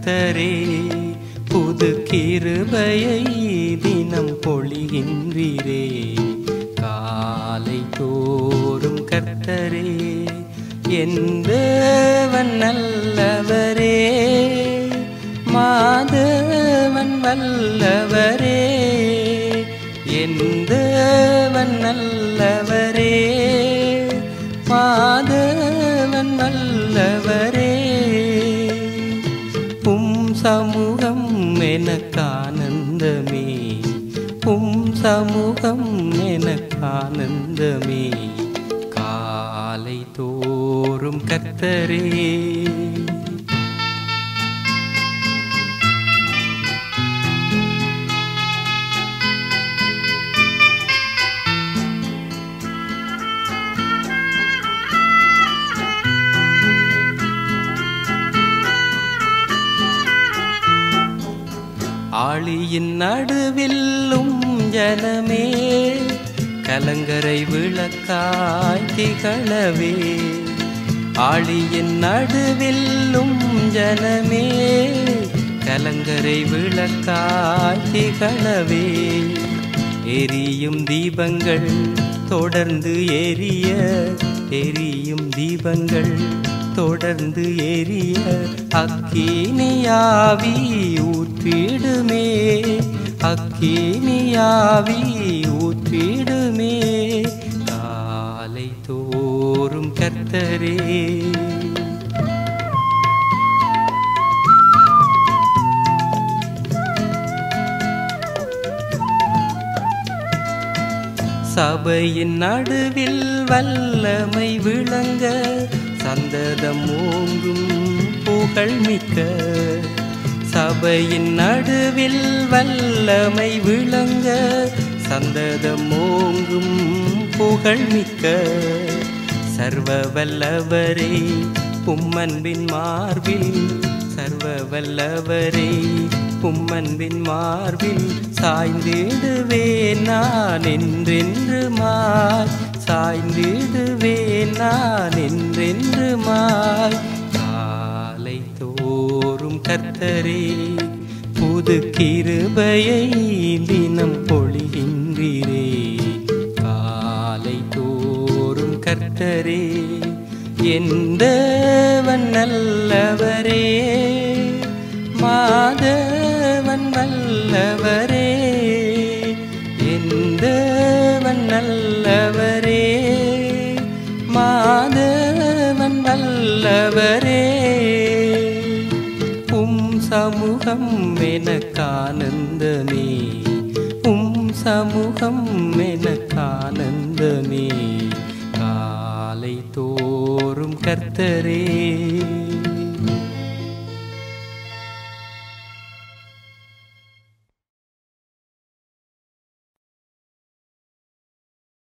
கர்த்தரே புது கிருபையை தினம் பொழிகின்றீரே காலை தோறும் கர்த்தரே என் தேவன் நல்லவரே மாதவன் வல்லவரே என் தேவன் நல்லவரே மாதவன் நல்லவரே உம் சமூகம் எனக்கானந்தமே உம் சமூகம் எனக்கானந்தமே காலை தோறும் கர்த்தரே ஆழியின் நடுவில்லும் ஜனமே கலங்கரை விளக்காய் திகழவே ஆழியின் நடுவில்லும் ஜனமே கலங்கரை விளக்காய் திகழவே எரியும் தீபங்கள் தொடர்ந்து எரிய எரியும் தீபங்கள் தொடர்ந்து எரிய அக்கினியாவி ஊற்றிடுமே அக்கினியாவி ஊற்றிடுமே காலை தோறும் கர்த்தரே சபையின் நடுவில் வல்லமை விளங்க சந்ததம் ஓங்கும் புகழ் மிக்க சபையின் நடுவில் வல்லமை விளங்க சந்ததம் ஓங்கும் புகழ் மிக்க சர்வ வல்லவரே உம்மன்பின் மார்பில் சர்வ வல்லவரே உம்மன்பின் மார்பில் சாய்ந்திடுவேன் நான் என்றென்று மாய் சாய்ந்திடுவேன் நான் என்றென்று மாய் காலை தோறும் கர்த்தரே புது கிருபையை தினம் பொழிகின்றீரே காலை தோறும் கர்த்தரே எந்தவன் நல்லவரே மாதவன் வல்லவரே எந்தவன் நல்லவரே மாதவன் வல்லவரே உம் சமூகம் எனக்கானந்தமே உம் சமூகம் எனக்கானந்தமே காலை தோறும் கர்த்தரே